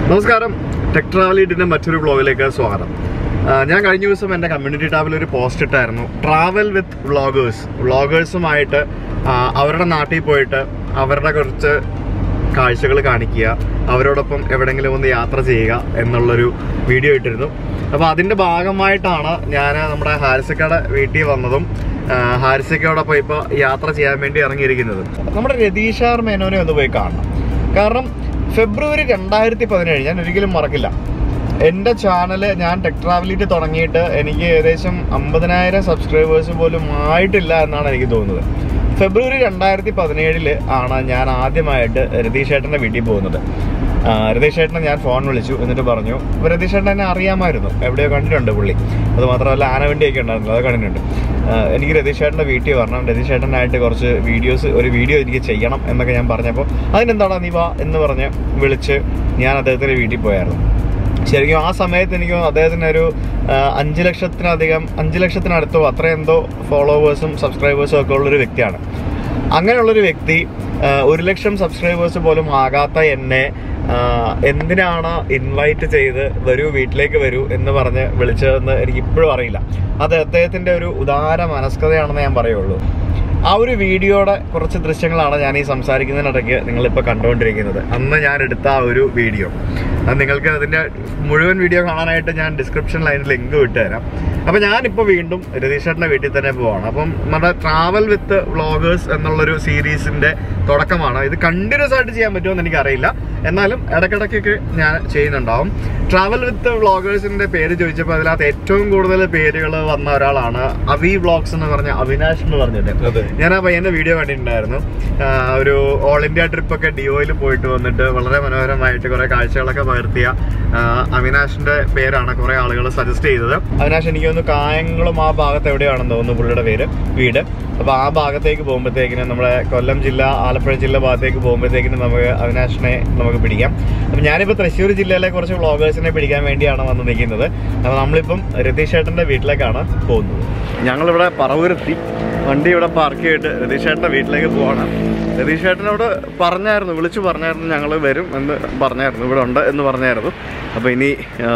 നമസ്കാരം ടെക് ട്രാവലിഡിന്റെ മറ്റൊരു ബ്ലോഗിലേക്ക് സ്വാഗതം ആ, ഞാൻ കഴിഞ്ഞ ദിവസം എൻ്റെ കമ്മ്യൂണിറ്റി ടാബിൽ ഒരു പോസ്റ്റ് ഇട്ടായിരുന്നു ട്രാവൽ വിത്ത് വ്ളോഗേഴ്സ് വ്ളോഗേഴ്സുമായിട്ട് അവരുടെ നാട്ടിൽ പോയിട്ട് അവരുടെ കുറച്ച് കാഴ്ചകൾ കാണിക്കുക അവരോടൊപ്പം എവിടെയെങ്കിലും ഒന്ന് യാത്ര ചെയ്യുക എന്നുള്ളൊരു വീഡിയോ ഇട്ടിരുന്നു അപ്പോൾ അതിൻ്റെ ഭാഗമായിട്ടാണ് ഞാൻ നമ്മുടെ ഹാരിസക്കയുടെ വീട്ടിൽ വന്നതും ആ, ഹാരിസക്കയോടൊപ്പം ഇപ്പോൾ യാത്ര ചെയ്യാൻ വേണ്ടി ഇറങ്ങിയിരിക്കുന്നത് നമ്മുടെ രതീഷാർ മേനോനെ ഒന്ന് പോയി കാണണം കാരണം ഫെബ്രുവരി രണ്ടായിരത്തി പതിനേഴ് ഞാൻ ഒരിക്കലും മറക്കില്ല എൻ്റെ ചാനൽ ഞാൻ ടെക് ട്രാവലിറ്റ് തുടങ്ങിയിട്ട് എനിക്ക് ഏകദേശം അമ്പതിനായിരം സബ്സ്ക്രൈബേഴ്സ് പോലും ആയിട്ടില്ല എന്നാണ് എനിക്ക് തോന്നുന്നത് ഫെബ്രുവരി രണ്ടായിരത്തി പതിനേഴില് ആണ് ഞാൻ ആദ്യമായിട്ട് രതീഷ് ഏട്ടൻ്റെ വീട്ടിൽ പോകുന്നത് ആ, രതീഷ് ഏട്ടനെ ഞാൻ ഫോൺ വിളിച്ചു എന്നിട്ട് പറഞ്ഞു അപ്പോൾ രതീഷ് ഏട്ടൻ എന്നെ അറിയാമായിരുന്നു എവിടെയോ കണ്ടിട്ടുണ്ട് പുള്ളി അത് മാത്രമല്ല ആനവണ്ടിയൊക്കെ ഉണ്ടായിരുന്നല്ലോ അത് കണ്ടിട്ടുണ്ട് ആ, എനിക്ക് രതീഷ് ഏട്ടൻ്റെ വീട്ടിൽ വരണം രതീഷ് ഏട്ടനായിട്ട് കുറച്ച് വീഡിയോസ് ഒരു വീഡിയോ എനിക്ക് ചെയ്യണം എന്നൊക്കെ ഞാൻ പറഞ്ഞപ്പോൾ അതിനെന്താടാ നീ വാ എന്ന് പറഞ്ഞ് വിളിച്ച് ഞാൻ അദ്ദേഹത്തിൻ്റെ വീട്ടിൽ പോയായിരുന്നു ശരിക്കും ആ സമയത്ത് എനിക്ക് തോന്നുന്നു അദ്ദേഹത്തിന് ഒരു ആ, അഞ്ച് ലക്ഷത്തിനധികം അഞ്ച് ലക്ഷത്തിനടുത്തോ അത്ര എന്തോ ഫോളോവേഴ്സും സബ്സ്ക്രൈബേഴ്സും ഒക്കെ ഉള്ളൊരു വ്യക്തിയാണ് അങ്ങനെയുള്ളൊരു വ്യക്തി ആ, ഒരു ലക്ഷം സബ്സ്ക്രൈബേഴ്സ് പോലും ആകാത്ത എന്നെ ആ, എന്തിനാണ് ഇൻവൈറ്റ് ചെയ്ത് വരൂ വീട്ടിലേക്ക് വരൂ എന്ന് പറഞ്ഞ് വിളിച്ചതെന്ന് എനിക്ക് ഇപ്പോഴും അറിയില്ല അത് അദ്ദേഹത്തിൻ്റെ ഒരു ഉദാര മനസ്കതയാണെന്ന് ഞാൻ പറയുള്ളൂ ആ ഒരു വീഡിയോയുടെ കുറച്ച് ദൃശ്യങ്ങളാണ് ഞാൻ ഈ സംസാരിക്കുന്നതിനിടയ്ക്ക് നിങ്ങളിപ്പോൾ കണ്ടുകൊണ്ടിരിക്കുന്നത് അന്ന് ഞാൻ എടുത്ത ആ ഒരു വീഡിയോ അത് നിങ്ങൾക്ക് അതിൻ്റെ മുഴുവൻ വീഡിയോ കാണാനായിട്ട് ഞാൻ ഡിസ്ക്രിപ്ഷൻ ലൈനിൽ ലിങ്ക് വിട്ടുതരാം അപ്പോൾ ഞാനിപ്പോൾ വീണ്ടും രതീഷേട്ടൻ്റെ വീട്ടിൽ തന്നെ പോവാണ് അപ്പം നമ്മുടെ ട്രാവൽ വിത്ത് വ്ളോഗേഴ്സ് എന്നുള്ളൊരു സീരീസിൻ്റെ തുടക്കമാണ് ഇത് കണ്ടിന്യൂസ് ആയിട്ട് ചെയ്യാൻ പറ്റുമോ എന്ന് എനിക്കറിയില്ല എന്നാലും ഇടയ്ക്കിടയ്ക്കൊക്കെ ഞാൻ ചെയ്യുന്നുണ്ടാവും ട്രാവൽ വിത്ത് വ്ളോഗേഴ്സിൻ്റെ പേര് ചോദിച്ചപ്പോൾ അതിനകത്ത് ഏറ്റവും കൂടുതൽ പേരുകൾ വന്ന ഒരാളാണ് അവി വ്ളോഗ്സ് എന്ന് പറഞ്ഞ അവിനാഷ് എന്ന് പറഞ്ഞിട്ട് അതെ. ഞാൻ ആ പയ്യന്റെ വീഡിയോ കണ്ടിട്ടുണ്ടായിരുന്നു ആ, ഒരു ഓൾ ഇന്ത്യ ട്രിപ്പ് ഒക്കെ ഡിയോയിൽ പോയിട്ട് വന്നിട്ട് വളരെ മനോഹരമായിട്ട് കുറെ കാഴ്ചകളൊക്കെ പകർത്തിയ ആ, അവിനാഷിന്റെ പേരാണ് കുറെ ആളുകൾ സജസ്റ്റ് ചെയ്തത് അവിനാഷ് എനിക്ക് തോന്നുന്നു കായംകുളം ആ ഭാഗത്ത് എവിടെയാണെന്ന് തോന്നുന്നു പുള്ളിയുടെ പേര് വീട് അപ്പൊ ആ ഭാഗത്തേക്ക് പോകുമ്പോഴത്തേക്കിനും നമ്മുടെ കൊല്ലം ജില്ല ആലപ്പുഴ ജില്ല ഭാഗത്തേക്ക് പോകുമ്പോഴത്തേക്കിനും നമുക്ക് അവിനാഷിനെ നമുക്ക് പിടിക്കാം അപ്പൊ ഞാനിപ്പോ തൃശ്ശൂർ ജില്ലയിലെ കുറച്ച് വ്ളോഗേഴ്സിനെ പിടിക്കാൻ വേണ്ടിയാണ് വന്ന് നിൽക്കുന്നത് അപ്പൊ നമ്മളിപ്പം രതീഷ് ഏട്ടന്റെ വീട്ടിലേക്കാണ് പോകുന്നത് ഞങ്ങളിവിടെ പറവൂരെത്തി വണ്ടി ഇവിടെ പാർക്ക് ചെയ്തിട്ട് രതീഷ് ഏട്ടൻ്റെ വീട്ടിലേക്ക് പോവാണ് രതീഷ് ഏട്ടനോട് പറഞ്ഞായിരുന്നു വിളിച്ചു പറഞ്ഞായിരുന്നു ഞങ്ങൾ വരും എന്ന് പറഞ്ഞായിരുന്നു ഇവിടെ ഉണ്ട് എന്ന് പറഞ്ഞായിരുന്നു അപ്പോൾ ഇനി ആ,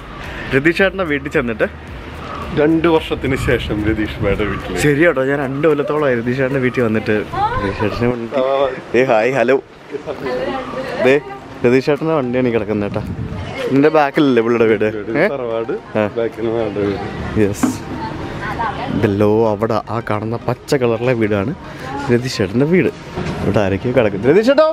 രതീഷ് ഏട്ടൻ്റെ വീട്ടിൽ ചെന്നിട്ട് രണ്ടു വർഷത്തിന് ശേഷം രതീഷ് മേയുടെ വീട്ടില് ശരി കേട്ടോ ഞാൻ രണ്ട് കൊല്ലത്തോളമായി രതീഷ് ഏട്ടൻ്റെ വീട്ടിൽ വന്നിട്ട് രതീഷ് ഏട്ടനെ വണ്ടി ഏ ഹായ് ഹലോ ദേ രതീഷ് ഏട്ടൻ്റെ വണ്ടിയാണ് ഈ കിടക്കുന്നത് കേട്ടാ നിന്റെ ബാക്കിലല്ലേ പുള്ളിയുടെ വീട് ഏ തറവാട് ആ. ബാക്കിൽ മേയുടെ വീട് യെസ് ഇതല്ലോ അവിടെ ആ കാണുന്ന പച്ച കളറിലെ വീടാണ് രതീഷ് ചേട്ടൻ്റെ വീട് ഇവിടെ ആരൊക്കെയോ കിടക്കുന്നു രതീഷ് ചേട്ടോ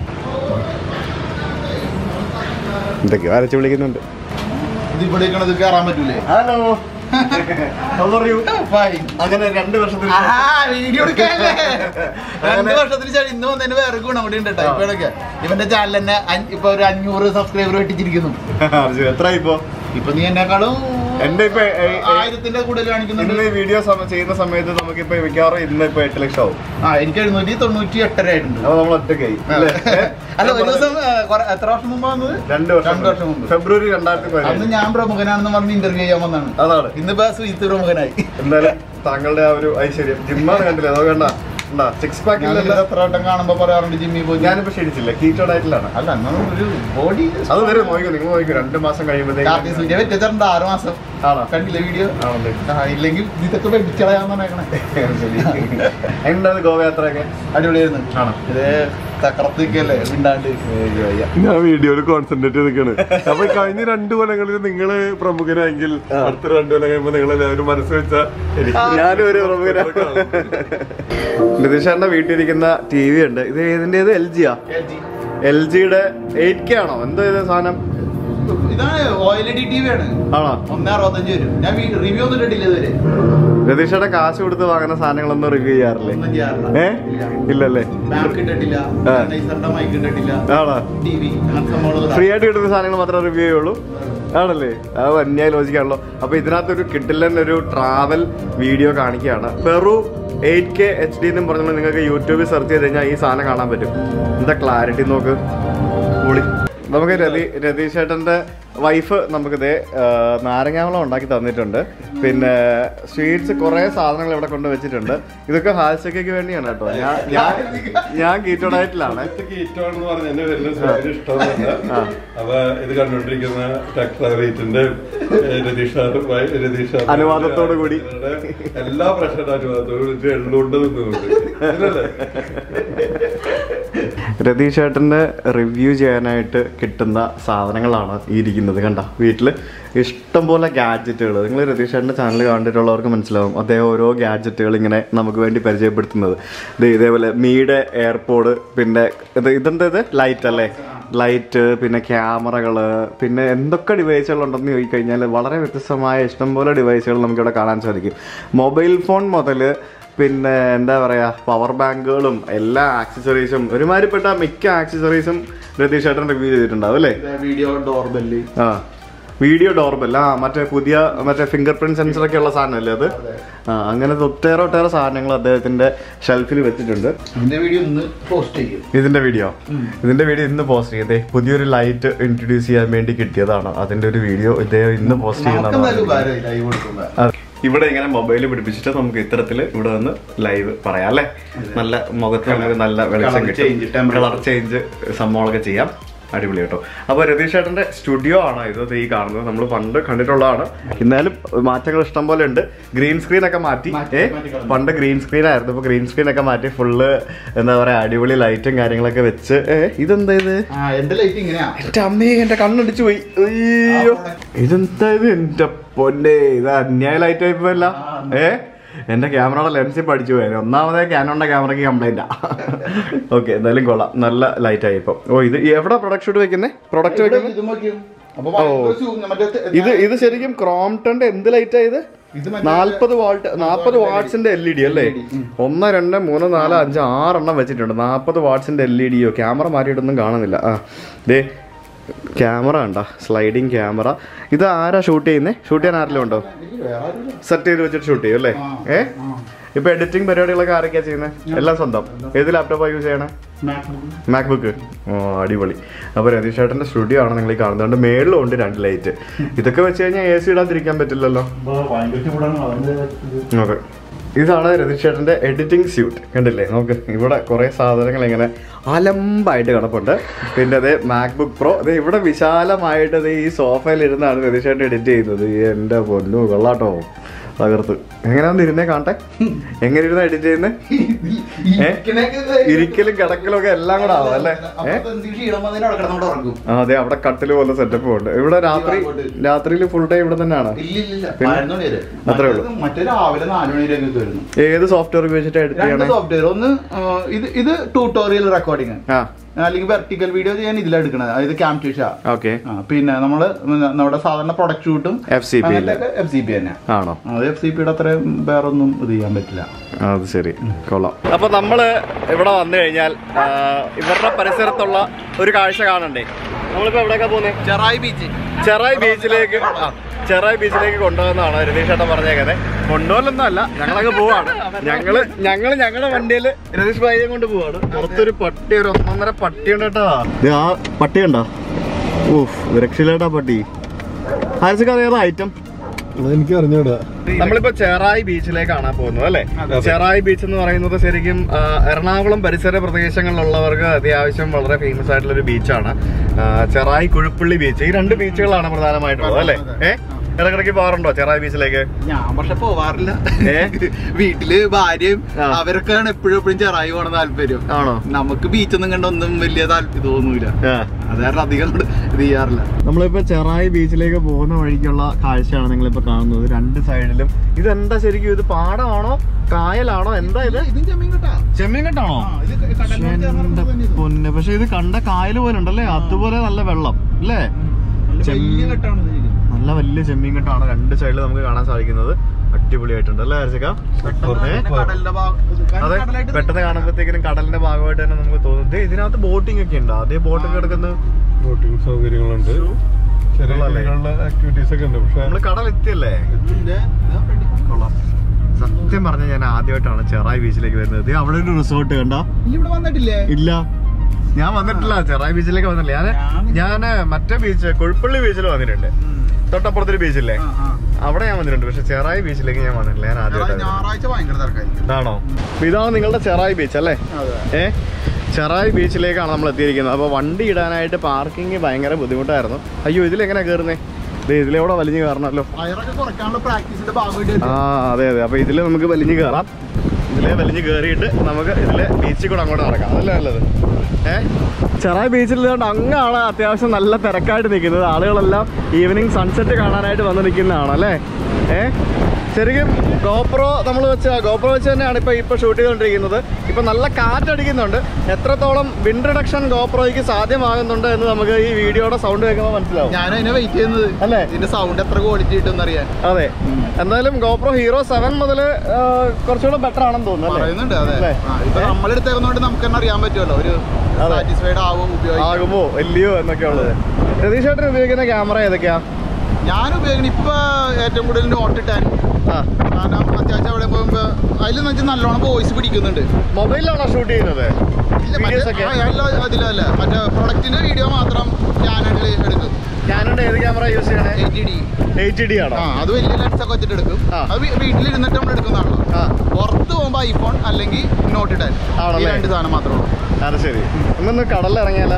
എന്തൊക്കെയോ അരച്ച് വിളിക്കുന്നുണ്ട് ഇത് ഇവിടേക്കാണത് കയറാൻ പറ്റൂലേ ഹലോ പറയൂ Fine. അങ്ങനെ രണ്ട് വർഷത്തിന് ആഹാ, വീഡിയോ എടുക്കാനല്ലേ രണ്ട് വർഷത്തിന് ശേഷം ഇന്ന് വന്നതിന് വേറെ ഗുണം കൂടി ഉണ്ട് കേട്ടോ ഇപ്പോഴൊക്കെ ഇവന്റെ ചാനൽ തന്നെ അഞ്ച്- ഇപ്പൊ ഒരു അഞ്ഞൂറ് സബ്സ്ക്രൈബർ വെട്ടിച്ചിരിക്കുന്നു ശേഷം. എത്ര ഇപ്പോ ഇപ്പൊ നീ എന്നെക്കാളും എന്റെ ഇപ്പൊ ഏ, ഏ, ആയിരത്തിന്റെ കൂടുതൽ കാണിക്കുന്നുണ്ട് ഇന്ന് ഈ വീഡിയോ സമ- ചെയ്യുന്ന സമയത്ത് നമുക്കിപ്പോ മിക്കവാറും ഇന്ന് ഇപ്പൊ എട്ട് ലക്ഷം ആവും ആ എനിക്ക് എഴുന്നൂറ്റി തൊണ്ണൂറ്റി എട്ടര ആയിട്ടുണ്ട് അപ്പൊ നമ്മൾ ഒറ്റക്കായി അല്ലേ? ഏ? അല്ല ഒരു ദിവസം ആ, കുറെ- എത്ര വർഷം മുമ്പ് വന്നത് രണ്ട് വർഷം രണ്ട് വർഷം മുമ്പ് ഫെബ്രുവരി രണ്ടായിരത്തി അന്ന് പതിനേഴ് ഞാൻ പ്രമുഖനാണെന്ന് പറഞ്ഞ് ഇന്റർവ്യൂ ചെയ്യാൻ വന്നാണ് അതാണ് ഇന്നിപ്പോ സുഹൃത്ത് പ്രമുഖനായി എന്തായാലും താങ്കളുടെ ആ ഒരു ഐശ്വര്യം ജിമ്മാണ് കണ്ടില്ലേ അതോ കണ്ട സിക്സ് പാക്ക് ഞാൻ എത്ര വട്ടം കാണുമ്പോ പറയാറുണ്ട് ജിമ്മിൽ പോയി ഞാനിപ്പോ ക്ഷണിച്ചില്ല കീറ്റോ ഡയറ്റിലാണ് അല്ല എന്നാലും ഒരു ബോഡി അത് വരും നോക്കിക്കോ നിങ്ങൾ നോക്കിക്കോ രണ്ട് മാസം കാർത്തി കഴിയുമ്പോഴത്തേക്ക് സൂര്യ വ്യത്യസ്തമുണ്ട് ആറ് മാസം ആണോ കണ്ടില്ല വീഡിയോ ആണല്ലേ ആ, ഇല്ലെങ്കിൽ ഇതൊക്കെ വെടിച്ചളയാന്ന് പറഞ്ഞേക്കണേ എങ്ങനെയുണ്ടായിരുന്നു ഗോവയാത്രയൊക്കെ അടിപൊളിയായിരുന്നു ആണോ ഇത് തക്കറത്തേക്കല്ലേ മിണ്ടാണ്ട് ഞാൻ വീഡിയോയിൽ കോൺസെൻട്രേറ്റ് ചെയ്തിരിക്കാണ് അപ്പൊ കഴിഞ്ഞ രണ്ടു കൊല്ലങ്ങളിൽ നിങ്ങള് പ്രമുഖനായെങ്കിൽ അടുത്ത രണ്ടു കൊല്ലം കഴിയുമ്പോ നിങ്ങൾ എല്ലാവരും മനസ്സ് വെച്ചാൽ ഞാനും ഒരു നിതീഷാറിന്റെ വീട്ടിലിരിക്കുന്ന ടി വി ഉണ്ട് ഇത് ഏതിന്റേത് എൽ ജിയാ എൽ ജിയുടെ എയ്റ്റ് കെ ആണോ എന്തോ ഇത് സാധനം ഇതാണ് O L D T V ആണ് ആണോ ഒന്ന് അറുപത്തഞ്ച് വരും ഞാൻ റിവ്യൂ ഒന്നും ഇട്ടിട്ടില്ല ഇതുവരെ രതീഷയുടെ കാശ് കൊടുത്ത് വാങ്ങുന്ന സാധനങ്ങളൊന്നും റിവ്യൂ ചെയ്യാറില്ലേ ഒന്നും ചെയ്യാറില്ല ഏ ഇല്ലല്ലേ ബാങ്ക് ഇട്ടിട്ടില്ല ആ. നൈസറിന്റെ മൈക്ക് ഇട്ടിട്ടില്ല ആണോ ടി വി അങ്ങനത്തെ സംഭവങ്ങളൊന്നും ഫ്രീ ആയിട്ട് കിട്ടുന്ന സാധനങ്ങൾ മാത്രമേ റിവ്യൂ ചെയ്യുള്ളൂ ആണല്ലേ അത് അന്യായ ലോജിക്കാണല്ലോ അപ്പൊ ഇതിനകത്തൊരു കിട്ടില്ലൻ ഒരു ട്രാവൽ വീഡിയോ കാണിക്കുകയാണ് Peru eight K H D എന്നും പറഞ്ഞാൽ നിങ്ങൾക്ക് യൂട്യൂബിൽ സെർച്ച് ചെയ്ത് കഴിഞ്ഞാൽ ഈ സാധനം കാണാൻ പറ്റും എന്താ ക്ലാരിറ്റി നോക്ക് പൊളി നമുക്ക് രതി രതീഷ് ചേട്ടന്റെ വൈഫ് നമുക്കിത് നാരങ്ങാവളം ഉണ്ടാക്കി തന്നിട്ടുണ്ട് പിന്നെ സ്വീറ്റ്സ് കുറെ സാധനങ്ങൾ ഇവിടെ കൊണ്ട് വെച്ചിട്ടുണ്ട് ഇതൊക്കെ ഹാൽസക്കയ്ക്ക് വേണ്ടിയാണ് കേട്ടോ ഞാൻ ഞാൻ ഞാൻ കീറ്റോ ഡയറ്റിലാണ് കീറ്റോണെന്ന് പറഞ്ഞ എന്റെ വലിയ സുഹൃത്തിന് ഇഷ്ടമല്ല അപ്പൊ ഇത് കണ്ടുകൊണ്ടിരിക്കുന്ന ടെക്ട്രാറേറ്റിന്റെ രതീഷ് രതീഷ് അനുവാദത്തോടു കൂടി. എല്ലാ പ്രശ്നവും അനുവാദത്തോടു കൂടി എള്ളുകൊണ്ട് നിന്നുകൊണ്ട് രതീഷ് ചേട്ടന്റെ റിവ്യൂ ചെയ്യാനായിട്ട് കിട്ടുന്ന സാധനങ്ങളാണ് ഈ ഇരിക്കുന്നത് കണ്ട വീട്ടിൽ ഇഷ്ടംപോലെ ഗാഡ്ജറ്റുകൾ നിങ്ങൾ രതീഷ് ചേട്ടൻ്റെ ചാനൽ കണ്ടിട്ടുള്ളവർക്ക് മനസ്സിലാവും അദ്ദേഹം ഓരോ ഗാഡ്ജറ്റുകൾ ഇങ്ങനെ നമുക്ക് വേണ്ടി പരിചയപ്പെടുത്തുന്നത് ഇത് ഇതേപോലെ മീയുടെ എയർപോഡ് പിന്നെ ഇത് ഇതെന്താ ഇത് ലൈറ്റ് അല്ലേ ലൈറ്റ് പിന്നെ ക്യാമറകൾ പിന്നെ എന്തൊക്കെ ഡിവൈസുകൾ ഉണ്ടെന്ന് ചോദിക്കഴിഞ്ഞാൽ വളരെ വ്യത്യസ്തമായ ഇഷ്ടംപോലെ ഡിവൈസുകൾ നമുക്കിവിടെ കാണാൻ സാധിക്കും മൊബൈൽ ഫോൺ മുതൽ പിന്നെ എന്താ പറയാ പവർ ബാങ്കുകളും എല്ലാ ആക്സസറീസും ഒരുമാതിരിപ്പെട്ട മിക്ക ആക്സസറീസും രതീഷ് ചേട്ടൻ റിവ്യൂ ചെയ്തിട്ടുണ്ടാവും അല്ലേ വീഡിയോ ഡോർബെല്ല് ആ വീഡിയോ ഡോർബെൽ ആ മറ്റേ പുതിയ മറ്റേ ഫിംഗർ പ്രിന്റ് സെൻസർ ഒക്കെ ഉള്ള സാധനമല്ലേ അത് ആ അങ്ങനെ ഒട്ടേറെ ഒട്ടേറെ സാധനങ്ങൾ അദ്ദേഹത്തിന്റെ ഷെൽഫിൽ വെച്ചിട്ടുണ്ട് അതിന്റെ വീഡിയോ ഇന്ന് പോസ്റ്റ് ചെയ്യും ഇതിന്റെ വീഡിയോ ഇതിന്റെ വീഡിയോ ഇന്ന് പോസ്റ്റ് ചെയ്തേ പുതിയൊരു ലൈറ്റ് ഇൻട്രൊഡ്യൂസ് ചെയ്യാൻ വേണ്ടി കിട്ടിയതാണ് അതിന്റെ ഒരു വീഡിയോ ഇദ്ദേഹം ഇന്ന് പോസ്റ്റ് നമുക്ക് എന്തായാലും ചെയ്യുന്നതാണ് ഉപകാരമായി ലൈവ് കൊടുക്കുമ്പോ അതെ. ഇവിടെ ഇങ്ങനെ മൊബൈൽ പിടിപ്പിച്ചിട്ട് നമുക്ക് ഇത്തരത്തിൽ ഇവിടെ വന്ന് ലൈവ് പറയാം അല്ലേ നല്ല മുഖത്ത് നമുക്ക് നല്ല വെളിച്ചം Colour change, കിട്ടും temperature. കളർ ചേഞ്ച് സംഭവങ്ങളൊക്കെ ചെയ്യാം അടിപൊളി കേട്ടോ അപ്പോൾ രതീഷ് ചേട്ടന്റെ സ്റ്റുഡിയോ ആണ് ഇത് ദേ ഈ കാണുന്നത് നമ്മൾ പണ്ട് കണ്ടിട്ടുള്ളതാണ് എന്നാലും മാറ്റങ്ങൾ ഇഷ്ടം പോലെ ഉണ്ട് ഗ്രീൻ സ്ക്രീൻ ഒക്കെ മാറ്റി മാറ്റി, ഏ മാറ്റി കളഞ്ഞു. പണ്ട് ഗ്രീൻ സ്ക്രീൻ ആയിരുന്നു ഇപ്പൊ ഗ്രീൻ സ്ക്രീൻ ഒക്കെ മാറ്റി ഫുള്ള് എന്താ പറയാ അടിപൊളി ലൈറ്റും കാര്യങ്ങളൊക്കെ വെച്ച് ഏ ഇതെന്താ ഇത് ആ എന്റെ ലൈറ്റ് ഇങ്ങനെയാ എന്റെ അമ്മയെ എന്റെ കണ്ണടിച്ചു പോയി അയ്യോ ഇതെന്താ ഇത് എന്റെ പൊന്നെ ഇത് അന്യായ ലൈറ്റ് ആയിപ്പോയല്ല ഏ എന്റെ ക്യാമറയുടെ ലെൻസിൽ പഠിച്ചു പോയത് ഒന്നാമതേ ക്യാനോണിന്റെ ക്യാമറയ്ക്ക് കംപ്ലൈന്റാ ഓക്കെ എന്തായാലും കൊള്ളാം നല്ല ലൈറ്റ് ആയി ഇപ്പൊ ഓ ഇത് എവിടെ പ്രൊഡക്റ്റ് ഷൂട്ട് വെക്കുന്നേ പ്രൊഡക്റ്റ് ഇവിടെ വെക്കുന്നത് ഇത് നോക്കിയോ അപ്പൊ ഭയങ്കര zoom, മറ്റേ ഇത് ഇത് ശരിക്കും ക്രോംടന്റെ എന്ത് ലൈറ്റ് ആയത് ഇത് മറ്റേ നാൽപ്പത് വാൾട്ട് നാൽപ്പത് വാട്ട്സിന്റെ എൽ ഇ ഡി അല്ലേ ഒന്ന് രണ്ട് മൂന്ന് നാല് അഞ്ച് ആറെണ്ണം വെച്ചിട്ടുണ്ട് നാൽപ്പത് വാട്ട്സിന്റെ എൽ ഇ ഡിയോ ക്യാമറ മാറ്റിയിട്ടൊന്നും കാണുന്നില്ല ആ ദേ ക്യാമറ കണ്ട സ്ലൈഡിങ് ക്യാമറ ഇത് ആരാ ഷൂട്ട് ചെയ്യുന്നേ ഷൂട്ട് ചെയ്യാൻ ആരെങ്കിലും ഉണ്ടോ ഇത് വേറെ ആരുമില്ല. സെറ്റ് ചെയ്ത് വെച്ചിട്ട് ഷൂട്ട് ചെയ്യും അല്ലേ ഏ ഇപ്പൊ എഡിറ്റിംഗ് പരിപാടികളൊക്കെ ആരൊക്കെയാ ചെയ്യുന്നത് എല്ലാം സ്വന്തം ഏത് ലാപ്ടോപ്പാ യൂസ് ചെയ്യണേ MacBook. മാക്ബുക്ക് ഓ അടിപൊളി അപ്പോൾ രതീഷ് ചേട്ടൻ്റെ സ്റ്റുഡിയോ ആണ് നിങ്ങൾ ഈ കാണുന്നത് മേളിലും ഉണ്ട് രണ്ട് ലൈറ്റ് ഇതൊക്കെ വെച്ച് കഴിഞ്ഞാൽ എ സി ഇടാതിരിക്കാൻ പറ്റില്ലല്ലോ ഇപ്പൊ ഭയങ്കര ചൂടാണ് അതിന്റെ ഇത്. ഓക്കെ ഇതാണ് രതീഷ് ചേട്ടൻ്റെ എഡിറ്റിംഗ് സ്യൂട്ട് കണ്ടില്ലേ നമുക്ക് ഇവിടെ കുറേ സാധനങ്ങൾ ഇങ്ങനെ അലമ്പായിട്ട് കിടപ്പുണ്ട് പിന്നെ അത് മാക്ബുക്ക് പ്രോ അത് ഇവിടെ വിശാലമായിട്ട് ദേ ഈ സോഫയിൽ ഇരുന്നാണ് രതീഷ് ചേട്ടൻ എഡിറ്റ് ചെയ്യുന്നത് എൻ്റെ പൊന്നു കൊള്ളാട്ടോ തകർത്ത് എങ്ങനെയാന്ന് ഇരുന്നേ കാണട്ടെ എങ്ങനെ ഇരുന്ന എഡിറ്റ് ചെയ്യുന്നത് ഏ? ഇരിക്കണൊക്കെ ഇത് ഇരിക്കലും കിടക്കലും ഒക്കെ എല്ലാം കൂടെ ആവും അല്ലേ അപ്പൊ ഏ എന്ത് ക്ഷീണം വന്നതിന് അവിടെ കിടന്നോണ്ട് ഉറങ്ങും. ആ അതെ അവിടെ കട്ടില് പോലെ സെറ്റപ്പ് ഉണ്ട് ഇവിടെ രാത്രി രാത്രിയിൽ ഫുൾ ടൈം ഇവിടെ തന്നെയാണ് ഇല്ല, ഇല്ല, ഇല്ല. പിന്നെ? പതിനൊന്ന് മണി വരെ. അത്രേ ഉള്ളൂ. മറ്റേത് മറ്റേ രാവിലെ നാല് മണി വരെയൊക്കെ വരുന്നു ഏത് സോഫ്റ്റ്വെയർ ഉപയോഗിച്ചിട്ട് എഡിറ്റ് രണ്ട് ചെയ്യണേ സോഫ്റ്റ്വെയർ ഒന്ന് ആ, ഇത് ഇത് ട്യൂട്ടോറിയൽ റെക്കോർഡിംഗ് ആ അല്ലെങ്കിൽ വെർട്ടിക്കൽ വീഡിയോ ചെയ്യാൻ ഇതിലാണ് എടുക്കണത് അതായത് ക്യാംറ്റേഷ ഓക്കെ പിന്നെ നമ്മള് നമ്മുടെ സാധാരണ പ്രൊഡക്റ്റ് ഷൂട്ടും F C P F C P തന്നെ ആണോ അത് എഫ് സി പിയുടെ അത്രയും വേറൊന്നും ഇത് ചെയ്യാൻ പറ്റില്ല അത് ശരി കൊള്ളാം അപ്പൊ നമ്മള് ഇവിടെ വന്നു കഴിഞ്ഞാൽ ആ, ഇവരുടെ പരിസരത്തുള്ള ഒരു കാഴ്ച കാണണ്ടേ നമ്മളിപ്പോ എവിടെയൊക്കെ പോകുന്നത് ചെറായി ബീച്ച് ചെറായി ബീച്ചിലേക്ക് ആ, ചെറായി ബീച്ചിലേക്ക് കൊണ്ടുപോകുന്നതാണ് രതീഷ് ചേട്ടൻ പറഞ്ഞേക്കുന്നത് കൊണ്ടുപോകലൊന്നും അല്ല ഞങ്ങളങ്ങ് പോവാണ് ഞങ്ങള് ഞങ്ങള് ഞങ്ങളുടെ വണ്ടിയിൽ രതീഷ് ഭായിയെ കൊണ്ട് പോവാണ് പുറത്തൊരു പട്ടി ഒരു ഒന്നൊന്നര പട്ടി ഉണ്ട് കേട്ടോ ആ പട്ടി ഉണ്ടോ ഊഫ് രക്ഷയിലേട്ടാ പട്ടി ആർച്ചക്ക് അറിയാതെ ഐറ്റം എനിക്ക് അറിഞ്ഞൂടാ നമ്മളിപ്പോ ചെറായി ബീച്ചിലേക്കാണ് പോകുന്നത് അല്ലെ ചെറായി ബീച്ച് എന്ന് പറയുന്നത് ശരിക്കും ആ, എറണാകുളം പരിസര പ്രദേശങ്ങളിലുള്ളവർക്ക് അത്യാവശ്യം വളരെ ഫേമസ് ആയിട്ടുള്ള ഒരു ബീച്ചാണ് ആ, ചെറായി കുഴുപ്പള്ളി ബീച്ച് ഈ രണ്ട് ബീച്ചുകളാണ് പ്രധാനമായിട്ടുള്ളത് അല്ലെ ഏഹ് ഇടക്കിടക്ക് പോകാറുണ്ടോ ചെറായി ബീച്ചിലേക്ക് ഞാൻ പക്ഷെ പോവാറില്ല ഏ? വീട്ടില് ഭാര്യയും ആ. അവരൊക്കെയാണ് എപ്പോഴും എപ്പോഴും ചെറായി പോണ താല്പര്യം ആണോ നമുക്ക് ബീച്ചൊന്നും കണ്ട ഒന്നും വലിയ താല്പര്യം തോന്നൂല ആ അത് കാരണം അധികം അങ്ങട് ഇത് ചെയ്യാറില്ല നമ്മളിപ്പോ ചെറായി ബീച്ചിലേക്ക് പോകുന്ന വഴിക്കുള്ള കാഴ്ചയാണ് നിങ്ങളിപ്പോ കാണുന്നത് രണ്ട് സൈഡിലും ഇതെന്താ ശരിക്കും ഇത് പാടമാണോ കായലാണോ എന്താ ഇത് ഇതും ചെമ്മീൻ കേട്ടാ ചെമ്മീൻ കെട്ടാണോ എന്റെ പൊന്നെ പക്ഷെ ഇത് കണ്ട കായൽ പോലെ ഉണ്ടല്ലേ അതുപോലെ നല്ല വെള്ളം അല്ലേ വലിയ കെട്ടാണ് ഇത് ശരിക്കും. നല്ല വലിയ ചെമ്മീൻ കെട്ടാണ് രണ്ട് സൈഡിൽ നമുക്ക് കാണാൻ സാധിക്കുന്നത് അടിപൊളിയായിട്ടുണ്ട് അല്ലേ ഹർഷിക പെട്ടെന്ന് ഏ? തന്നെ കടലിന്റെ ഭാഗം ഇത് കാരണം അതെ കടലായിട്ട് പെട്ടെന്ന് കാണുമ്പോഴത്തേക്കിനും കടലിന്റെ ഭാഗമായിട്ട് തന്നെ നമുക്ക് തോന്നും ദേ, ഇതിനകത്ത് ബോട്ടിംഗ് ഒക്കെ ഉണ്ട് അതേ ബോട്ടൊക്കെ കിടക്കുന്നത് ബോട്ടിംഗ് സൗകര്യങ്ങളുണ്ട് ചെറിയ കൊള്ളാല്ലേ? രീതിയിലുള്ള ആക്ടിവിറ്റീസ് ഒക്കെ ഉണ്ട് പക്ഷെ നമ്മള് കടലെത്തിയല്ലേ ഇതിന്റെ ഇതാ front ൽ. കൊള്ളാം സത്യം പറഞ്ഞ ഞാൻ ആദ്യമായിട്ടാണ് ചെറായി ബീച്ചിലേക്ക് വരുന്നത് ദേ, അവിടെ ഒരു റിസോർട്ട് കണ്ട ഇല്ല, ഇവിടെ വന്നിട്ടില്ലേ ഇല്ല ഞാൻ വന്നിട്ടില്ല ചെറായി ബീച്ചിലേക്ക് വന്നിട്ടില്ല ഞാൻ ഞാൻ മറ്റേ ബീച്ച് കൊഴുപ്പള്ളി ബീച്ചിൽ വന്നിട്ടുണ്ട് തൊട്ടപ്പുറത്തൊരു ബീച്ചില്ലേ അവിടെ ഞാൻ വന്നിട്ടുണ്ട് പക്ഷെ ചെറായി ബീച്ചിലേക്ക് ഞാൻ വന്നിട്ടില്ല ഞാൻ ആദ്യമായിട്ട് ഞായറാഴ്ച ഭയങ്കര തിരക്കായിരിക്കും ആണോ അപ്പൊ ഇതാണ് നിങ്ങളുടെ ചെറായി ബീച്ച് അല്ലേ ഏ ചെറായി ബീച്ചിലേക്കാണ് നമ്മൾ എത്തിയിരിക്കുന്നത് അപ്പോൾ വണ്ടി ഇടാനായിട്ട് പാർക്കിംഗ് ഭയങ്കര ബുദ്ധിമുട്ടായിരുന്നു അയ്യോ ഇതിലെങ്ങനെ കയറുന്നേ ദേ ഇതിലെവിടെ വലിഞ്ഞു കയറണമല്ലോ വയറൊക്കെ കുറയ്ക്കാനുള്ള പ്രാക്ടീസിന്റെ ഭാഗമായിട്ട് ആ അതെ അതെ അപ്പോൾ ഇതിൽ നമുക്ക് വലിഞ്ഞു കയറാം ഇതിലെ വലിഞ്ഞു കയറിയിട്ട് നമുക്ക് ഇതിലെ ബീച്ചിൽ കൂടെ അങ്ങോട്ട് നടക്കാം അതല്ലേ നല്ലത് ഏ ചെറായി ബീച്ചിൽ നിന്നുകൊണ്ട് അങ്ങാണ് അത്യാവശ്യം നല്ല തിരക്കായിട്ട് നിൽക്കുന്നത് ആളുകളെല്ലാം ഈവനിങ് സൺസെറ്റ് കാണാനായിട്ട് വന്ന് നിൽക്കുന്നതാണ് അല്ലേ ഏ ശരിക്കും ഗോപ്രോ നമ്മൾ വെച്ച ഗോപ്രോ വെച്ച് തന്നെയാണ് ഇപ്പോൾ ഇപ്പോൾ ഷൂട്ട് ചെയ്തുകൊണ്ടിരിക്കുന്നത് ഇപ്പോൾ നല്ല കാറ്റടിക്കുന്നുണ്ട് എത്രത്തോളം വിൻഡ് റിഡക്ഷൻ ഗോപ്രോയ്ക്ക് സാധ്യമാകുന്നുണ്ട് എന്ന് നമുക്ക് ഈ വീഡിയോയുടെ സൗണ്ട് കേൾക്കുമ്പോൾ മനസ്സിലാവും ഞാൻ അതിനെ വെയിറ്റ് ചെയ്യുന്നത് അല്ലേ? ഇതിന്റെ സൗണ്ട് എത്ര ക്വാളിറ്റി കിട്ടും അറിയാൻ അതെ എന്തായാലും ഗോപ്രോ ഹീറോ സെവൻ മുതൽ കുറച്ചുകൂടെ ബെറ്റർ ആണെന്ന് തോന്നുന്നു അല്ലേ പറയുന്നുണ്ട് അതെ അല്ലേ? ആ, ഇപ്പൊ നമ്മളെടുത്തേക്കുന്നോണ്ട് നമുക്ക് തന്നെ അറിയാൻ പറ്റുമല്ലോ ഒരു അതെ. സാറ്റിസ്ഫൈഡ് ആവും ഉപയോഗിക്കും ആകുമോ ഇല്ലയോ എന്നൊക്കെ ഉള്ളത് രതീഷ് ചേട്ടൻ ഉപയോഗിക്കുന്ന ക്യാമറ ഏതൊക്കെയാ ഞാൻ ഉപയോഗിക്കുന്ന ഇപ്പൊ ഏറ്റവും കൂടുതൽ നോട്ട് ടെൻ ആ കാരണം അത്യാവശ്യം അവിടെ പോകുമ്പോ അതിൽ വെച്ചാൽ നല്ലോണം വോയിസ് പിടിക്കുന്നുണ്ട് മൊബൈലിലാണോ ഷൂട്ട് ചെയ്യുന്നത് ഇല്ല, Videos മറ്റേ- ഒക്കെ? ആ, അല്ല, അതിലല്ല മറ്റേ പ്രൊഡക്റ്റിന്റെ വീഡിയോ മാത്രം ക്യാനഡിൽ എടുക്കും ക്യാനോന്റെ ഏത് ക്യാമറ യൂസ് ചെയ്യണേ എയ്റ്റ് ഡി എയ്റ്റ് ഡി ആണോ ആ അത് വലിയ ലെൻസ് ഒക്കെ വെച്ചിട്ട് എടുക്കും ആ. അത് വീ- വീട്ടിലിരുന്നിട്ട് നമ്മൾ എടുക്കുന്നതാണല്ലോ ആ പുറത്ത് പോകുമ്പോ ഐഫോൺ അല്ലെങ്കിൽ നോട്ട് ടെൻ ഈ ആണല്ലേ? രണ്ട് സാധനം മാത്രമേ ഉള്ളൂ അത് ശരി ഒന്നൊന്ന് കടലിൽ ഇറങ്ങിയാലോ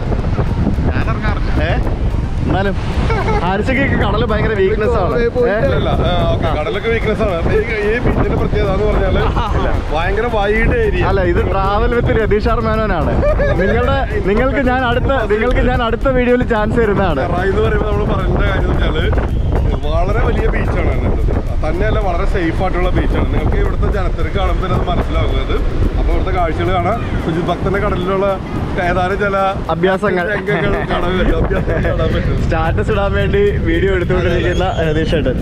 ഞാൻ ഇറങ്ങാറില്ല ഏ എന്നാലും ആരിച്ചയ്ക്ക് കടല് ഭയങ്കര വീക്ക്നെസ് ആണ് ഏ? അല്ല ഓക്കെ കടലൊക്കെ വീക്ക്നെസ് ആണ് ഈ ഈ ബീച്ചിന്റെ പ്രത്യേകത എന്ന് പറഞ്ഞാല് ഭയങ്കര വൈഡ് ഏരിയ അല്ല ഇത് ട്രാവൽ വിത്ത് രതീഷാർ മേനോനാണ് നിങ്ങളുടെ നിങ്ങൾക്ക് ഞാൻ അടുത്ത നിങ്ങൾക്ക് ഞാൻ അടുത്ത വീഡിയോയിൽ ചാൻസ് തരുന്നതാണ് ചെറായി എന്ന് പറയുമ്പോൾ നമ്മൾ പറയേണ്ട കാര്യം എന്ന് വെച്ചാല് വളരെ വലിയ ബീച്ചാണ് അതിനകത്തത് തന്നെയല്ല വളരെ സേഫ് ആയിട്ടുള്ള ബീച്ചാണ് നിങ്ങൾക്ക് ഇവിടുത്തെ ജനത്തിരക്ക് കാണുമ്പോൾ തന്നെ അത് മനസ്സിലാകുന്നത് അപ്പോൾ ഇവിടുത്തെ കാഴ്ചകൾ കാണാം സുജിത് ഭക്തന്റെ കടലിലുള്ള ഏതാനും ചില അഭ്യാസങ്ങൾ. രംഗങ്ങൾ കാണാൻ പറ്റും അഭ്യാസങ്ങൾ കാണാൻ പറ്റും സ്റ്റാറ്റസ് ഇടാൻ വേണ്ടി വീഡിയോ എടുത്തുകൊണ്ടിരിക്കുന്ന രതീഷ് ഏട്ടൻ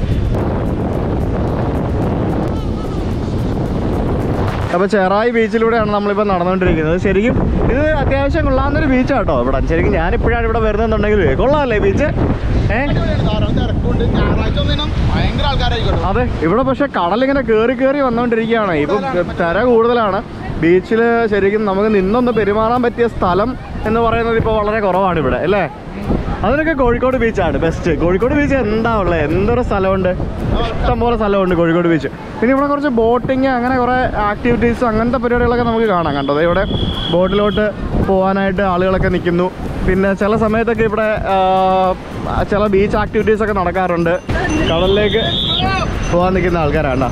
അപ്പോൾ ചെറായി ബീച്ചിലൂടെയാണ് നമ്മളിപ്പോൾ നടന്നുകൊണ്ടിരിക്കുന്നത് ശരിക്കും ഇത് അത്യാവശ്യം കൊള്ളാവുന്നൊരു ബീച്ചാട്ടോ ഇവിടെ ശരിക്കും ഞാനിപ്പോഴാണ് ഇവിടെ വരുന്നതെന്നുണ്ടെങ്കിൽ കൊള്ളാമല്ലേ ബീച്ച് ഏ ധാരാളം തിരക്കുണ്ട് ഞായറാഴ്ച ഒന്നിനും ഭയങ്കര ആൾക്കാരായിരിക്കും അതെ ഇവിടെ പക്ഷെ കടലിങ്ങനെ കയറി കയറി വന്നുകൊണ്ടിരിക്കുകയാണ് ഇപ്പം തിര കൂടുതലാണ് ബീച്ചിൽ ശരിക്കും നമുക്ക് നിന്നൊന്ന് പെരുമാറാൻ പറ്റിയ സ്ഥലം എന്ന് പറയുന്നത് ഇപ്പോൾ വളരെ കുറവാണ് ഇവിടെ അല്ലേ അതിനൊക്കെ കോഴിക്കോട് ബീച്ചാണ് ബെസ്റ്റ് കോഴിക്കോട് ബീച്ച് എന്താ ഉള്ളത് എന്തൊരു സ്ഥലമുണ്ട് ഇഷ്ടംപോലെ സ്ഥലമുണ്ട് കോഴിക്കോട് ബീച്ച് പിന്നെ ഇവിടെ കുറച്ച് ബോട്ടിങ് അങ്ങനെ കുറേ ആക്ടിവിറ്റീസ് അങ്ങനത്തെ പരിപാടികളൊക്കെ നമുക്ക് കാണാം കണ്ടത് ഇവിടെ ബോട്ടിലോട്ട് പോകാനായിട്ട് ആളുകളൊക്കെ നിൽക്കുന്നു പിന്നെ ചില സമയത്തൊക്കെ ഇവിടെ ആ, ചില ബീച്ച് ആക്ടിവിറ്റീസ് ഒക്കെ നടക്കാറുണ്ട് കടലിലേക്ക് പോകാൻ നിൽക്കുന്ന ആൾക്കാരാണ്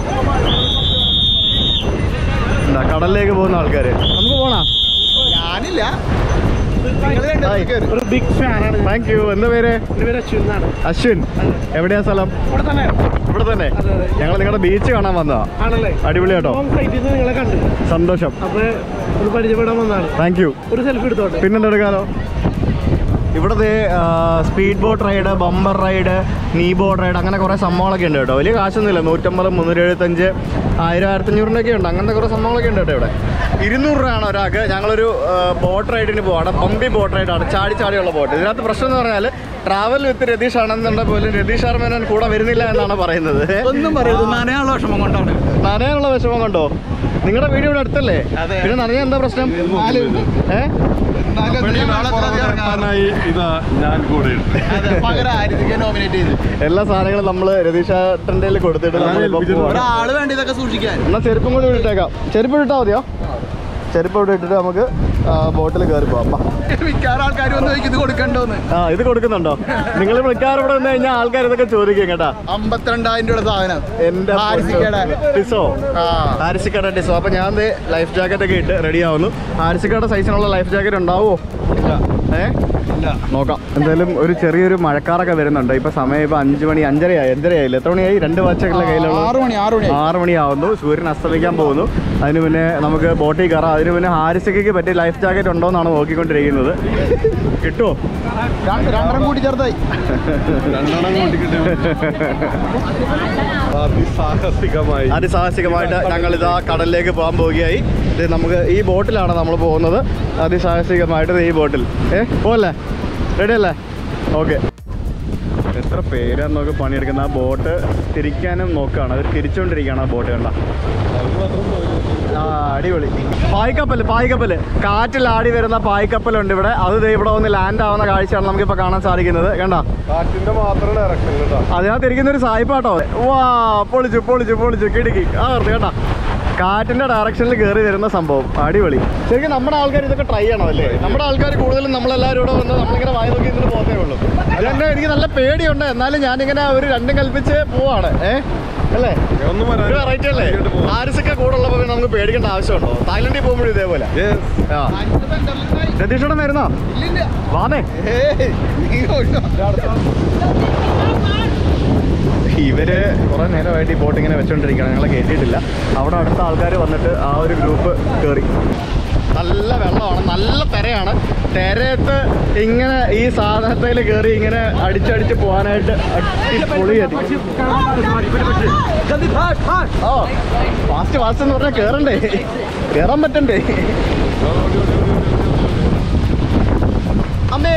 എന്താ കടലിലേക്ക് പോകുന്ന ആൾക്കാർ നമുക്ക് പോണാ ഞാനില്ല നിങ്ങൾ രണ്ടുപേരും കേറ്. ഒരു ബിഗ് ഫാനാണ് താങ്ക് യു എന്താ പേര് എൻ്റെ പേര് അശ്വിൻ എന്നാണ് അശ്വിൻ എവിടെയാ സ്ഥലം ഇവിടെ തന്നെ ഇവിടെ തന്നെ അതെ, അതെ. ഞങ്ങൾ നിങ്ങളുടെ ബീച്ച് കാണാൻ വന്നതാ ആണല്ലേ അടിപൊളി കേട്ടോ ഹോം സൈറ്റിൽ നിന്ന് നിങ്ങളെ കണ്ടു സന്തോഷം അപ്പൊ ഒരു പരിചയപ്പെടാൻ വന്നതാണ് താങ്ക് യു ഒരു സെൽഫി എടുത്തോട്ടെ പിന്നെന്താ എടുക്കാലോ ഇവിടുത്തെ speed boat ride bumper ride നീ ബോട്ട് റൈഡ് അങ്ങനെ കുറേ സംഭവങ്ങളൊക്കെ ഉണ്ട് കേട്ടോ വലിയ കാശൊന്നുമില്ല നൂറ്റമ്പത് മുന്നൂറ്റി എഴുപത്തഞ്ച് ആയിരം ആയിരത്തഞ്ഞൂറിൻ്റെ ഒക്കെ ഉണ്ട് അങ്ങനത്തെ കുറേ സംഭവങ്ങളൊക്കെ ഉണ്ട് കേട്ടോ ഇവിടെ ഇരുന്നൂറ് രൂപയാണ് ഒരാൾക്ക് ഞങ്ങളൊരു ബോട്ട് റൈഡിന് പോവാണ് പമ്പി ബോട്ട് റൈഡാണ് ചാടി ചാടിയുള്ള ബോട്ട് ഇതിനകത്ത് പ്രശ്നം എന്ന് പറഞ്ഞാൽ ട്രാവൽ വിത്ത് രതീഷ് ആണെന്നുണ്ടെങ്കിൽ പോലും രതീഷ് ശർമ്മേനൻ കൂടെ വരുന്നില്ല എന്നാണ് പറയുന്നത് ഒന്നും പറയരുത് നനയാനുള്ള വിഷമം കൊണ്ടാണ് നനയാനുള്ള വിഷമം കൊണ്ടോ നിങ്ങളുടെ വീട് ഇവിടെ അടുത്തല്ലേ അതെ. പിന്നെ നനയാൻ എന്താ പ്രശ്നം ഏഹ് എന്നാലും ഇതിന് ആളെത്ര അധികം ഇറങ്ങാറ്? ായി ഇതാ ഞാൻ കൂടെ ഉണ്ട് അതെ, പകരം ആര്യത്തിക്ക് നോമിനേറ്റ് ചെയ്ത് എല്ലാ സാധനങ്ങളും നമ്മൾ രതീഷേട്ടൻ്റെ കൊടുത്തിട്ട് നമ്മളിപ്പോ പോവാണ്. ഒരാള് വേണ്ടി ഇതൊക്കെ സൂക്ഷിക്കാൻ എന്നാ ചെരുപ്പും കൂടി ഇട്ടേക്കാം ചെരുപ്പ് ഇട്ടാ മതിയോ ചെരുപ്പ് ഇവിടെ ഇട്ടിട്ട് നമുക്ക് ബോട്ടിൽ കയറി പോവാം വാ. മിക്കാറ് ആൾക്കാർ വന്ന് ചോദിക്കും ഇത് കൊടുക്കണ്ടോന്ന് ആ ഇത് കൊടുക്കുന്നുണ്ടോ നിങ്ങൾ വിളിക്കാറ് ഇവിടെ വന്നു കഴിഞ്ഞാൽ ആൾക്കാർ ഇതൊക്കെ ചോദിക്കും കേട്ടാ അമ്പത്തിരണ്ടായിരം രൂപയുടെ സാധനം എന്റെ ഹാരിസിക്കയുടെ. ടിസോ ആ ഹാരിസിക്കയുടെ ടിസോ അപ്പൊ ഞാൻ ദേ ലൈഫ് ജാക്കറ്റ് ഒക്കെ ഇട്ട് റെഡി ആവുന്നു ഹാരിസിക്കയുടെ സൈസിനുള്ള ലൈഫ് ജാക്കറ്റ് ഉണ്ടാവുമോ ഏ നോക്കാം എന്തായാലും ഒരു ചെറിയൊരു മഴക്കാറൊക്കെ വരുന്നുണ്ട് ഇപ്പൊ സമയം ഇപ്പൊ അഞ്ചു മണി അഞ്ചരയായി അഞ്ചരയായില്ല എത്ര മണിയായി രണ്ട് വാച്ചൊക്കെ കയ്യിലുള്ള ആറ് മണി ആറ് മണി ആറ് മണിയാവുന്നു സൂര്യൻ അസ്തമിക്കാൻ പോകുന്നു അതിന് മുന്നേ നമുക്ക് ബോട്ടിൽ കയറാം അതിന് മുന്നേ ഹാരിസയ്ക്ക് പറ്റിയ ലൈഫ് ജാക്കറ്റ് ഉണ്ടോ എന്നാണ് നോക്കിക്കൊണ്ടിരിക്കുന്നത് കിട്ടുമോ രണ്ട്- രണ്ടെണ്ണം കൂട്ടി ചേർത്തായി രണ്ടെണ്ണം കൂട്ടിക്കിട്ട് അതിസാഹസികമായി അതിസാഹസികമായിട്ട് ഞങ്ങൾ ഇതാ കടലിലേക്ക് പോകാൻ പോവുകയായി ഇത് നമുക്ക് ഈ ബോട്ടിലാണ് നമ്മൾ പോകുന്നത് അതിസാഹസികമായിട്ട് ദേ ഈ ബോട്ടിൽ ഏ പോവല്ലേ റെഡി അല്ലേ ഓക്കെ എത്ര പേരാണ് നോക്കി പണിയെടുക്കുന്ന ആ ബോട്ട് തിരിക്കാനും നോക്കുകയാണ് അവർ തിരിച്ചുകൊണ്ടിരിക്കുകയാണ് ആ ബോട്ട് കണ്ട ആ അടിപൊളി പായ്ക്കപ്പൽ പായ്ക്കപ്പൽ കാറ്റിൽ ആടി വരുന്ന പായ്ക്കപ്പലുണ്ട് ഇവിടെ അത് ദേ ഇവിടെ വന്ന് ലാൻഡ് ആവുന്ന കാഴ്ചയാണ് നമുക്കിപ്പോൾ കാണാൻ സാധിക്കുന്നത് കണ്ടോ കാറ്റിന്റെ മാത്രം ഡയറക്ഷൻ കേട്ടോ അതിനകത്ത് ഇരിക്കുന്ന ഒരു സായിപ്പാട്ടോ വാ പൊളിച്ചു പൊളിച്ചു പൊളിച്ചു കിടുക്കി ആ വെറുതെ കേട്ടോ കാറ്റിന്റെ ഡയറക്ഷനിൽ കയറി വരുന്ന സംഭവം അടിപൊളി ശരിക്കും നമ്മുടെ ആൾക്കാർ ഇതൊക്കെ ട്രൈ ചെയ്യണം അല്ലേ നമ്മുടെ ആൾക്കാർ കൂടുതലും നമ്മളെല്ലാവരും ഇവിടെ വന്ന് നമ്മളിങ്ങനെ വായ നോക്കി ഇതിന് പോകത്തേ ഉള്ളൂ അതുതന്നെ എനിക്ക് നല്ല പേടിയുണ്ട് എന്നാലും ഞാനിങ്ങനെ ഒരു രണ്ടും കൽപ്പിച്ച് പോവാണ് ഏ അല്ലേ ഒന്നും ഒരു വെറൈറ്റി അല്ലേ ആരിസൊക്കെ കൂടെ ഉള്ളപ്പോൾ പിന്നെ നമുക്ക് പേടിക്കേണ്ട ആവശ്യമുണ്ടോ തായ്ലൻഡിൽ പോകുമ്പോഴും ഇതേപോലെ ആ രതീഷോടെ വരുന്നോ വാന്നേ ഇവര് കുറെ നേരമായിട്ട് ഈ ബോട്ട് ഇങ്ങനെ വെച്ചോണ്ടിരിക്കുകയാണ് ഞങ്ങളെ കയറ്റിയിട്ടില്ല അവിടെ അടുത്ത ആൾക്കാർ വന്നിട്ട് ആ ഒരു ഗ്രൂപ്പ് കയറി നല്ല വെള്ളമാണ് നല്ല തിരയാണ് തിരയത്ത് ഇങ്ങനെ ഈ സാധനത്തിൽ കയറി ഇങ്ങനെ അടിച്ചടിച്ച് പോകാനായിട്ട് അടിപൊളിയായിരിക്കും ഓ ഫാസ്റ്റ് ഫാസ്റ്റ് എന്ന് പറഞ്ഞാൽ കയറണ്ടേ കയറാൻ പറ്റണ്ടേ അമ്മേ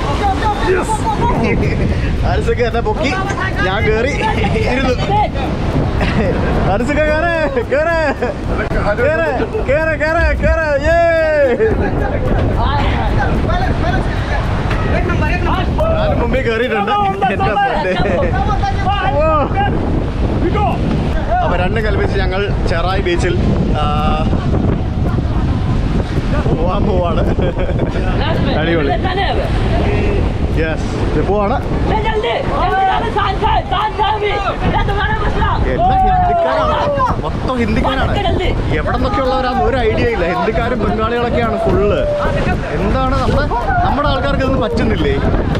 അരസൊക്കെ എന്നെ പൊക്കി ഞാൻ കേറി ഇരുന്നു അരസൊക്കെ കേറ് കേറ് കേറ് കേറ് കേറ് കേറ് ഏ ഞാനും മുമ്പിൽ കയറിയിട്ടുണ്ട് എന്റെ പൊന്നേ. ഓ. അപ്പൊ രണ്ടും കൽപ്പിച്ച് ഞങ്ങൾ ചെറായി ബീച്ചിൽ ആ, പോവാൻ പോവാണ് അടിപൊളി യെസ് പോവാണ് എല്ലാം ഹിന്ദിക്കാരാണ് മൊത്തം ഹിന്ദിക്കാരാണ് എവിടെ നിന്നൊക്കെയുള്ളവരാന്ന് ഒരു ഐഡിയ ഇല്ല ഹിന്ദിക്കാരും ബംഗാളികളൊക്കെയാണ് ഫുള്ള് എന്താണ് നമ്മുടെ നമ്മുടെ ആൾക്കാർക്ക് ഇതൊന്നും പറ്റുന്നില്ലേ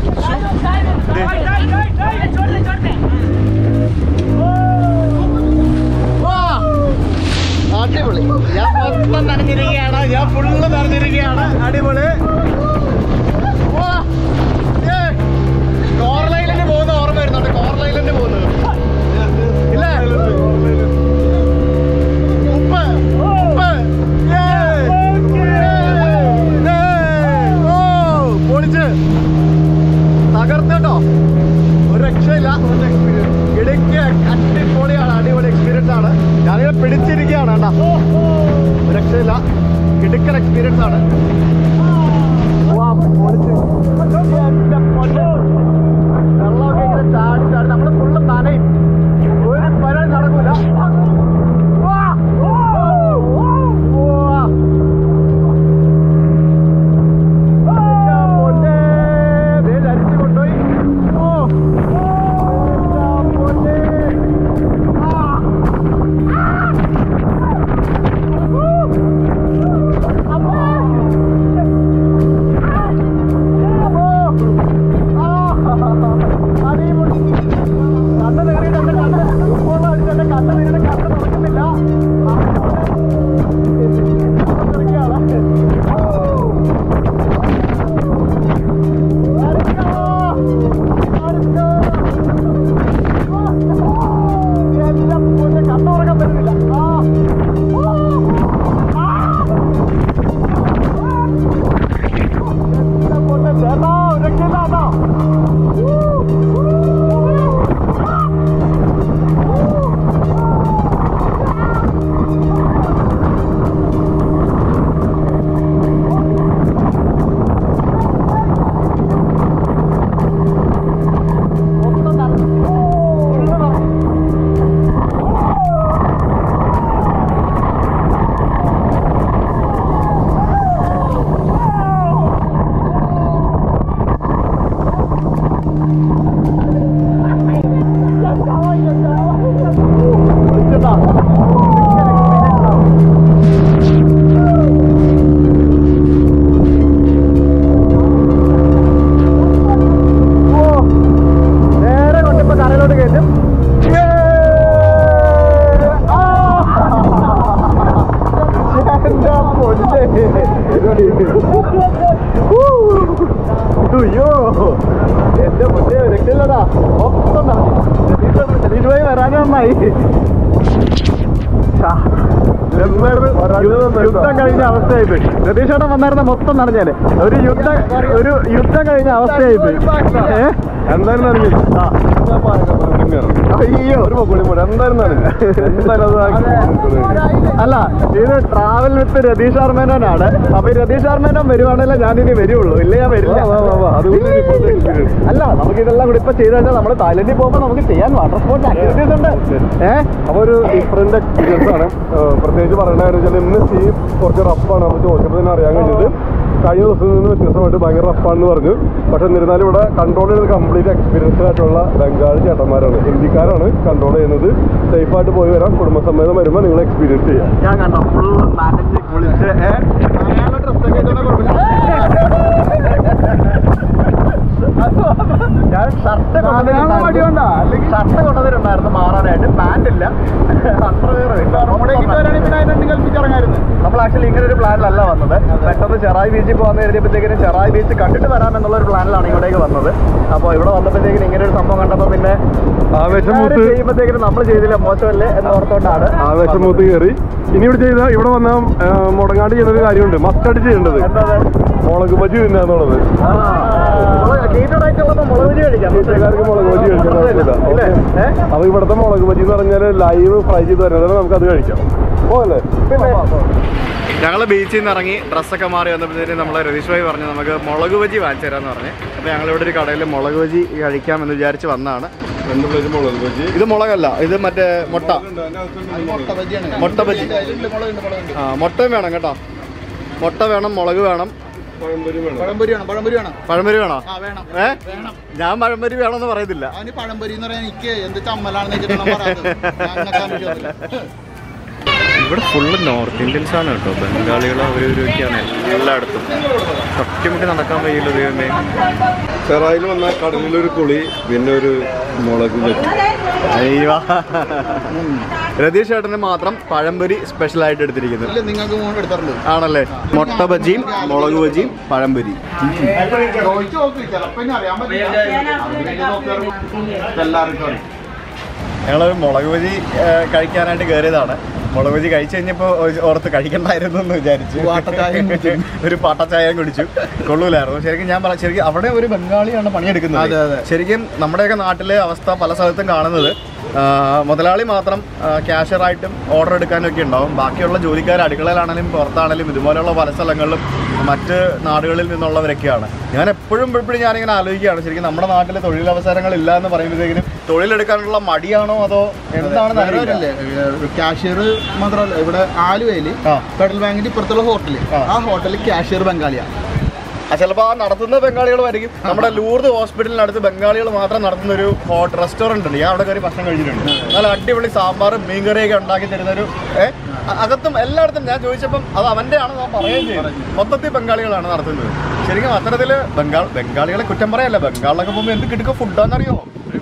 വാ! അടിപൊളി ഞാൻ മൊത്തം നനഞ്ഞിരിക്കുകയാണ് ഞാൻ ഫുള്ള് നനഞ്ഞിരിക്കുകയാണ് അടിപൊളി വാ! ഏയ്! കോർലൈലിന് പോകുന്ന ഓർമ്മ വരുന്നുണ്ട് കോർലൈലിന് പോകുന്നത് ഇല്ലേ ഉപ്പ് ഉപ്പ് ഏയ്! ഏയ്! ഏയ്! ഓ പൊളിച്ച് തകർത്തട്ടോ ഒരു രക്ഷയില്ല ഇടുക്കിയ അടിപൊളിയാണ് അടിപൊളി എക്സ്പീരിയൻസ് ആണ് ഞാനിങ്ങനെ പിടിച്ചിരിക്കുകയാണ് കേട്ടാ ഒരു രക്ഷയില്ല കിടുക്കൻ എക്സ്പീരിയൻസ് ആണ് വാ, പൊളിച്ച്. എൻ്റെ പൊന്നേ. വെള്ളമൊക്കെ ഇങ്ങനെ ചാടി ചാടി നമ്മള് ഫുള്ള് നനയും ഒരു പരിപാടി നടക്കൂല വാ. വാ. എൻ്റെ പൊന്നേ. ദേ ധരിച്ച് കൊണ്ടുപോയി ഓ എൻ്റെ പൊന്നേ. ആ. കണ്ണുറക്കാൻ പറ്റുന്നില്ല ആ ചേട്ടാ രക്ഷയില്ലാട്ടോ നേരെ കൊണ്ടിപ്പോ കരയിലോട്ട് കയറ്റും അയ്യോ എന്റെ മുന്നേ രക്ഷയില്ലടാ മൊത്തം സതീഷ് ഭായി വരാനും നന്നായി ശ്ശാ. യുദ്ധം കഴിഞ്ഞ അവസ്ഥയായി പോയി രതീഷേട്ടൻ വന്നായിരുന്ന മൊത്തം നടഞ്ഞാല് ഒരു യുദ്ധം ഒരു യുദ്ധം കഴിഞ്ഞ അവസ്ഥയായി പോയി ഏ എന്തായാലും നടന്നു ആ പൊക്കോളിയും കയറണം അയ്യോ ഒരു പൊക്കോളിയും പോരാ എന്തായാലും നനഞ്ഞു എന്തായാലും അത് ആക്കി- അല്ല ഇത് ട്രാവൽ വിത്ത് രതീഷ് ആർമേനോനാണ് അപ്പൊ ഈ രതീഷ് ആർമേനോൻ വരുവാണല്ലോ ഞാൻ ഇനി വരുള്ളൂ ഇല്ല ഞാൻ വരില്ല വാ, വാ, വാ. അതുകൊണ്ട് ഒരു ഇപ്പോഴത്തെ experience. അല്ല നമുക്ക് ഇതെല്ലാം കൂടി ഇപ്പൊ ചെയ്ത് കഴിഞ്ഞാൽ നമ്മൾ തായ്ലൻഡിൽ പോകുമ്പോൾ നമുക്ക് ചെയ്യാൻ വാട്ടർ സ്പോർട്സ് ആക്ടിവിറ്റീസ് ഉണ്ട് ഏഹ് അപ്പൊ ഒരു ഡിഫറെന്റ് എക്സ്പീരിയൻസ് ആണ് ഏഹ് പ്രത്യേകിച്ച് പറയേണ്ട കാര്യം വെച്ചാൽ ഇന്ന് സീ കുറച്ച് റഫാണ് നമ്മൾ ചോദിച്ചപ്പോൾ തന്നെ അറിയാൻ കഴിഞ്ഞത് കഴിഞ്ഞ ദിവസത്തിൽ നിന്ന് വ്യത്യസ്തമായിട്ട് ഭയങ്കര റഫാണെന്ന് പറഞ്ഞു പക്ഷെ എന്നിരുന്നാലും ഇവിടെ കൺട്രോൾ ചെയ്യുന്നത് കംപ്ലീറ്റ് എക്സ്പീരിയൻസ്ഡ് ആയിട്ടുള്ള ബംഗാളി ചേട്ടന്മാരാണ് ഹിന്ദിക്കാരാണ് കൺട്രോൾ ചെയ്യുന്നത് സേഫായിട്ട് പോയി വരാം കുടുംബസമേതം വരുമ്പോൾ നിങ്ങൾ എക്സ്പീരിയൻസ് ചെയ്യാം ഞാൻ കണ്ടോ ഫുൾ നനഞ്ഞ് കുളിച്ച് ഏഹ് ഡ്രസ്സൊക്കെ ഇട്ടുന്ന ഞാൻ ഷർട്ട് കൊണ്ടുവന്നിട്ടുണ്ടായിരുന്നു ഷർട്ട് കൊണ്ടുവന്നിട്ടുണ്ടായിരുന്നു മാറാനായിട്ട് പാന്റ് ഇല്ല നമ്മൾ ആക്ച്വലി ഇങ്ങനെ ഒരു പ്ലാനിലല്ല വന്നത് പെട്ടെന്ന് ചെറായി ബീച്ചിൽ പോകാൻ എഴുതിയപ്പോഴത്തേക്കിനും ചെറായി ബീച്ച് കണ്ടിട്ട് വരാമെന്നുള്ള ഒരു പ്ലാനിലാണ് ഇവിടേക്ക് വന്നത് അപ്പോൾ ഇവിടെ വന്നപ്പോഴത്തേക്കിനും ഇങ്ങനെ ഒരു സംഭവം കണ്ടപ്പോൾ പിന്നെ ആവേശം മൂത്ത് ചെയ്യുമ്പോഴത്തേക്കിനും നമ്മൾ ചെയ്തില്ല മോശമല്ലേ എന്ന് ഓർത്തോണ്ടാണ് ആവേശം മൂത്ത് കയറി ഇനി ഇവിടെ ചെയ്ത ഇവിടെ വന്ന മുടങ്ങാണ്ട് ചെയ്യുന്ന ഒരു കാര്യമുണ്ട് മസ്റ്റായിട്ട് ചെയ്യേണ്ടത് എന്താ മുളക് ബജി തിന്നാന്നുള്ളത് കീറ്റോടായിട്ടുള്ളപ്പോൾ മുളക് ബജി കഴിക്കാം വീട്ടുകാർക്ക് മുളക് ബജി കഴിക്കാൻ കുഴപ്പമില്ല. ഇല്ലേ? ഏ? അപ്പൊ ഇവിടുത്തെ മുളക് ബജി എന്ന് പറഞ്ഞാൽ ലൈവ് ഫ്രൈ ചെയ്ത് വരുന്നത് നമുക്ക് അത് കഴിക്കാം പോലെ ഞങ്ങൾ ബീച്ചിൽ നിന്ന് ഇറങ്ങി ഡ്രസ്സൊക്കെ മാറി വന്നപ്പോഴത്തേക്കും നമ്മൾ രതീഷ് ഭായി പറഞ്ഞു നമുക്ക് മുളക് ബജി വാങ്ങിച്ചു തരാമെന്ന് പറഞ്ഞു അപ്പോൾ ഞങ്ങൾ ഇവിടെ ഒരു കടയിൽ മുളക് ബജി കഴിക്കാമെന്ന് വിചാരിച്ച് വന്നതാണ് രണ്ട് പ്ലേറ്റ് മുളക് ബജി ഇത് മുളകല്ല ഇത് മറ്റേ മുട്ട മുട്ട ബജിയാണ് മുട്ട ബജി മുളകുണ്ട് മുളകുണ്ട് ആ മുട്ടയും വേണം കേട്ടോ മുട്ട വേണം മുളക് വേണം പഴംപൊരി വേണം പഴംപൊരി വേണം പഴംപൊരി വേണം പഴംപൊരി വേണോ ആ വേണം ഏ വേണം ഞാൻ പഴംപൊരി വേണമെന്ന് പറയുന്നില്ല അവന് പഴംപൊരി എന്ന് പറയാൻ എനിക്ക് എന്ത് ചമ്മലാണെന്ന് വെച്ചിട്ടാണ് പറയുന്നത് ഞാൻ അങ്ങനത്തെ ആലോചിച്ചിട്ടില്ല. ഇവിടെ ഫുള്ള് നോർത്ത് ഇന്ത്യൻസ് ആണ് കേട്ടോ ബംഗാളികൾ അവരൊക്കെയാണ് എല്ലായിടത്തും തട്ടിമുട്ടി നടക്കാൻ കഴിയില്ല ദൈവമേ ചെറായിൽ വന്ന കടലിലൊരു കുളി പിന്നെ ഒരു മുളക് ബജി അയ്യോ രതീഷ് ചേട്ടന് മാത്രം പഴംപൊരി സ്പെഷ്യൽ ആയിട്ട് എടുത്തിരിക്കുന്നത് ഇല്ല നിങ്ങൾക്ക് മൂന്ന് എടുത്തിട്ടുണ്ട് ആണല്ലേ മുട്ട ബജിയും മുളക് ബജിയും പഴംപൊരി ചോദിച്ചു നോക്ക് ചിലപ്പോ ഇനി അറിയാൻ പറ്റില്ല അതിന് വേണ്ടി നോക്കാറ് എല്ലാവർക്കും അറിയാം. ഞങ്ങളൊരു മുളക് ബജി ഏ, കഴിക്കാനായിട്ട് കയറിയതാണ് മുളക് ബജി കഴിച്ചു കഴിഞ്ഞപ്പോൾ ഓർത്ത് കഴിക്കണ്ടായിരുന്നു എന്ന് വിചാരിച്ചു വാട്ടച്ചായയും കുടിച്ചു. ഒരു പാട്ടച്ചായം കുടിച്ചു കൊള്ളൂലായിരുന്നു ശരിക്കും ഞാൻ പറയാം ശരിക്കും അവിടെ ഒരു ബംഗാളിയാണ് പണിയെടുക്കുന്നത് അതെ, അതെ. ശരിക്കും നമ്മുടെയൊക്കെ നാട്ടിലെ അവസ്ഥ പല സ്ഥലത്തും കാണുന്നത് ആ, മുതലാളി മാത്രം ക്യാഷറായിട്ടും ഓർഡർ എടുക്കാനും ഒക്കെ ഉണ്ടാവും ബാക്കിയുള്ള ജോലിക്കാർ അടുക്കളയിലാണെങ്കിലും പുറത്താണെങ്കിലും ഇതുപോലെയുള്ള പല സ്ഥലങ്ങളിലും മറ്റ് നാടുകളിൽ നിന്നുള്ളവരൊക്കെയാണ് ഞാൻ എപ്പോഴും എപ്പോഴും ഞാനിങ്ങനെ ആലോചിക്കുകയാണ് ശരിക്കും നമ്മുടെ നാട്ടിൽ തൊഴിലവസരങ്ങൾ ഇല്ല എന്ന് പറയുമ്പോഴത്തേക്കിനും തൊഴിലെടുക്കാനുള്ള മടിയാണോ അതോ എന്താണെന്ന് വേറെ അറിയില്ല ഒരില്ലേ, കാഷ്യർ മാത്രമല്ല ഇവിടെ ആലുവയില് ആ. ഫെഡറൽ ബാങ്കിന്റെ ഇപ്പുറത്തുള്ള ഹോട്ടല് ആ. ആ ഹോട്ടലിൽ കാഷ്യർ ബംഗാളിയാണ് ആ ചിലപ്പോൾ ആ നടത്തുന്ന ബംഗാളികളുമായിരിക്കും നമ്മുടെ ലൂർദ് ഹോസ്പിറ്റലിനടുത്ത് ബംഗാളികൾ മാത്രം നടത്തുന്ന ഒരു ഹോട്ട് റെസ്റ്റോറന്റ് ഉണ്ട് ഞാൻ അവിടെ കയറി ഭക്ഷണം കഴിച്ചിട്ടുണ്ട് നല്ല അടിപൊളി സാമ്പാറും മീൻകറിയൊക്കെ ഉണ്ടാക്കി തരുന്ന ഒരു ഏ അ- അകത്തും എല്ലായിടത്തും ഞാൻ ചോദിച്ചപ്പം അത് അവന്റെ ആണ് ഞാൻ പറയുകയും ചെയ്തു മൊത്തത്തിൽ ബംഗാളികളാണ് നടത്തുന്നത് ശരിക്കും അത്തരത്തില് ബംഗാൾ ബംഗാളികളെ കുറ്റം പറയല്ല ബംഗാളിലൊക്കെ പോകുമ്പോൾ എന്ത് കിട്ടുക ഫുഡാന്നറിയോ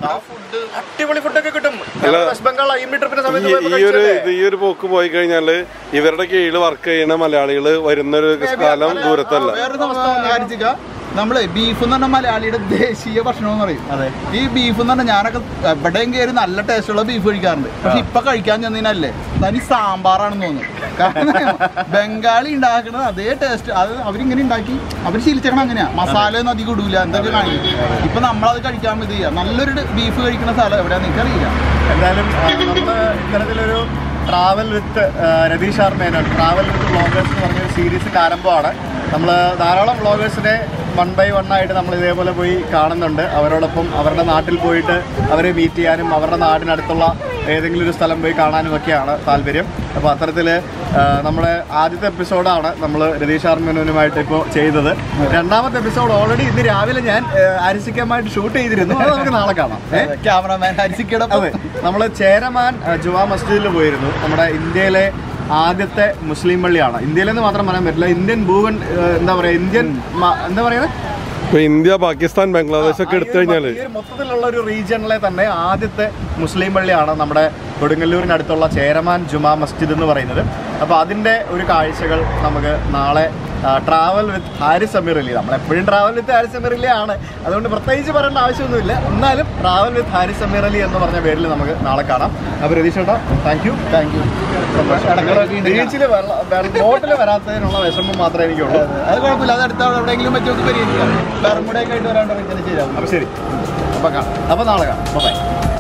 അടിപൊളി ഫുഡൊക്കെ കിട്ടും അല്ല, വെസ്റ്റ് ബംഗാൾ ഐ എം ട്രിപ്പിന്റെ സമയത്ത് ഈ പോയപ്പോ ഈ ഒരു കഴിച്ചതല്ലേ? ഇത് ഈ ഒരു പോക്ക് പോയി കഴിഞ്ഞാല് ഇവരുടെ കീഴിൽ വർക്ക് ചെയ്യുന്ന മലയാളികൾ വരുന്ന ഒരു സ്ഥലം ദൂരത്തല്ല വേറൊരു സംസ്ഥാനം നമ്മള് ബീഫ് എന്ന് പറഞ്ഞ മലയാളിയുടെ ദേശീയ ഭക്ഷണം എന്ന് പറയും അതെ ഈ ബീഫ് എന്ന് പറഞ്ഞാൽ ഞാനൊക്കെ എവിടെയും കയറി നല്ല ടേസ്റ്റുള്ള ബീഫ് കഴിക്കാറുണ്ട് പക്ഷെ ഇപ്പൊ കഴിക്കാൻ ചെന്നതിനല്ലേ തനി സാമ്പാറാണെന്ന് തോന്നുന്നു കാരണം ബംഗാളി ഉണ്ടാക്കുന്നത് അതേ ടേസ്റ്റ് അത് അവരിങ്ങനെ ഉണ്ടാക്കി അവർ ശീലിച്ചേക്കണം അങ്ങനെയാ മസാല ഒന്നും അധികം ഇടൂല എന്തൊക്കെ കാണിക്കും ഇപ്പൊ നമ്മളത് കഴിക്കാൻ ഇത് ചെയ്യാം നല്ലൊരു ബീഫ് കഴിക്കുന്ന സ്ഥലം എവിടെയാന്ന് എനിക്കറിയില്ല എന്തായാലും നമ്മൾ ഇത്തരത്തിലൊരു travel with Ratheesh R Menon travel with വ്ളോഗേഴ്സ് എന്ന് പറഞ്ഞൊരു സീരീസിൻ്റെ ആരംഭമാണ് നമ്മൾ ധാരാളം വ്ളോഗേഴ്സിനെ വൺ ബൈ വൺ ആയിട്ട് നമ്മൾ ഇതേപോലെ പോയി കാണുന്നുണ്ട് അവരോടൊപ്പം അവരുടെ നാട്ടിൽ പോയിട്ട് അവരെ മീറ്റ് ചെയ്യാനും അവരുടെ നാടിനടുത്തുള്ള ഏതെങ്കിലും ഒരു സ്ഥലം പോയി കാണാനും ഒക്കെയാണ് താല്പര്യം അപ്പോൾ അത്തരത്തിൽ നമ്മുടെ ആദ്യത്തെ എപ്പിസോഡാണ് നമ്മൾ രതീഷ് ആർ മേനോനുമായിട്ട് ഇപ്പോൾ ചെയ്തത് രണ്ടാമത്തെ എപ്പിസോഡ് ഓൾറെഡി ഇന്ന് രാവിലെ ഞാൻ അരിസിക്കമായിട്ട് ഷൂട്ട് ചെയ്തിരുന്നു അത് നമുക്ക് നാളെ കാണാം ഏഹ് ക്യാമറമാൻ ഹരിസിക്കയുടെ അതെ നമ്മൾ ചേരമാൻ അഹ്, ജുമാ മസ്ജിദിൽ പോയിരുന്നു നമ്മുടെ ഇന്ത്യയിലെ ആദ്യത്തെ മുസ്ലിം പള്ളിയാണ് ഇന്ത്യയിലെന്ന് മാത്രം പറയാൻ പറ്റില്ല ഇന്ത്യൻ ഭൂവൻ ഏഹ്, എന്താ പറയാ ഇന്ത്യൻ മ- എന്താ പറയുന്നത് ഇപ്പൊ ഇന്ത്യ പാകിസ്ഥാൻ ബംഗ്ലാദേശ് ഒക്കെ എടുത്തു കഴിഞ്ഞാല് ഈ ഒരു മൊത്തത്തിലുള്ള ഒരു റീജിയണിലെ തന്നെ ആദ്യത്തെ മുസ്ലിം പള്ളിയാണ് നമ്മുടെ കൊടുങ്ങല്ലൂരിനടുത്തുള്ള ചേരമാൻ ജുമാ മസ്ജിദ് എന്ന് പറയുന്നത് അപ്പോൾ അതിൻ്റെ ഒരു കാഴ്ചകൾ നമുക്ക് നാളെ ട്രാവൽ വിത്ത് ഹാരിസ് അമീർ അലി നമ്മൾ എപ്പോഴും ട്രാവൽ വിത്ത് ഹാരിസ് അമീർ അലി ആണ് അതുകൊണ്ട് പ്രത്യേകിച്ച് പറയേണ്ട ആവശ്യമൊന്നുമില്ല എന്നാലും ട്രാവൽ വിത്ത് ഹാരിസ് അമീർ അലി എന്ന് പറഞ്ഞ പേരിൽ നമുക്ക് നാളെ കാണാം അപ്പോൾ രതീഷ് ചേട്ടാ താങ്ക് യു താങ്ക് യു ബീച്ചിൽ ബോട്ടിൽ വരാത്തതിനുള്ള വിഷമം മാത്രമേ എനിക്കുള്ളൂ അത് കുഴപ്പമില്ല അത് അടുത്ത എവിടെയെങ്കിലും പറ്റുമൊക്കെ പരിഹരിക്കാം ബർമുടയൊക്കെ ആയിട്ട് വരാണ്ട് ശരിയാവും അപ്പോൾ ശരി അപ്പോൾ കാണാം അപ്പോൾ നാളെ കാണാം ബൈ